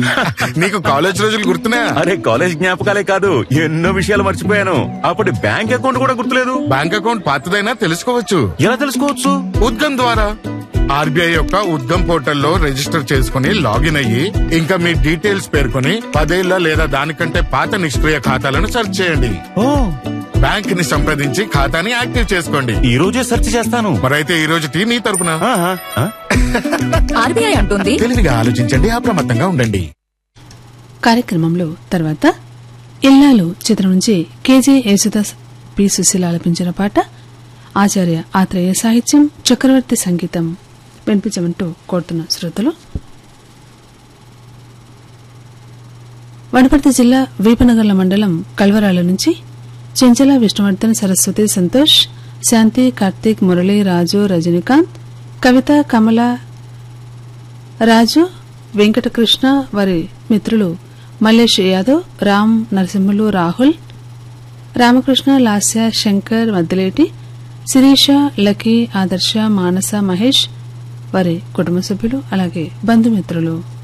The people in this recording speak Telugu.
నీకు కాలేజ్ రోజులు గుర్తున్నా అరే కాలేజ్ జ్ఞాపకాలే కాదు ఎన్నో విషయాలు మర్చిపోయాను అప్పటి బ్యాంక్ అకౌంట్ కూడా గుర్తులేదు బ్యాంక్ అకౌంట్ పాతదైనా తెలుసుకోవచ్చు ఎలా తెలుసుకోవచ్చు ఉద్గమ్ ద్వారా ఆర్బీఐ యొక్క ఉద్గమ్ పోర్టల్లో రిజిస్టర్ చేసుకుని లాగిన్ అయ్యి ఇంకా మీ డీటెయిల్స్ పేర్కొని పదేళ్ల లేదా దానికంటే పాత నిష్క్రియ ఖాతాలను సెర్చ్ చేయండి ఓ బ్యాంక్ ని సంప్రదించి ఖాతాని యాక్టివ్ చేసుకోండి ఈ రోజే సెర్చ్ చేస్తాను మరైతే ఈ రోజు టీ నీ తరపున ఆహా, ఆ? ఆర్బీఐ అంటుంది తెలివిగా ఆలోచించండి అప్రమత్తంగా ఉండండి కార్యక్రమంలో తర్వాత ఇల్లాలు చిత్రం నుంచి కేజే యేసుదాస్ పి సుశీల ఆలపించిన పాట ఆచార్య ఆత్రేయ సాహిత్యం చక్రవర్తి సంగీతం వినిపించమంటూ కోరుతున్న శ్రోతలు వనపర్తి జిల్లా వీపనగర్ల మండలం కల్వరాల నుంచి చెంచల విష్ణువర్ధన్ సరస్వతి సంతోష్ శాంతి కార్తీక్ మురళి రాజు రజనీకాంత్ కవిత కమల రాజు వెంకటకృష్ణ వారి మిత్రులు మల్లేష్ యాదవ్ రామ్ నరసింహులు రాహుల్ రామకృష్ణ లాస్య శంకర్ మద్దిలేటి శిరీష లక్కీ ఆదర్శ మానస మహేష్ వారి కుటుంబ సభ్యులు అలాగే బంధుమిత్రులు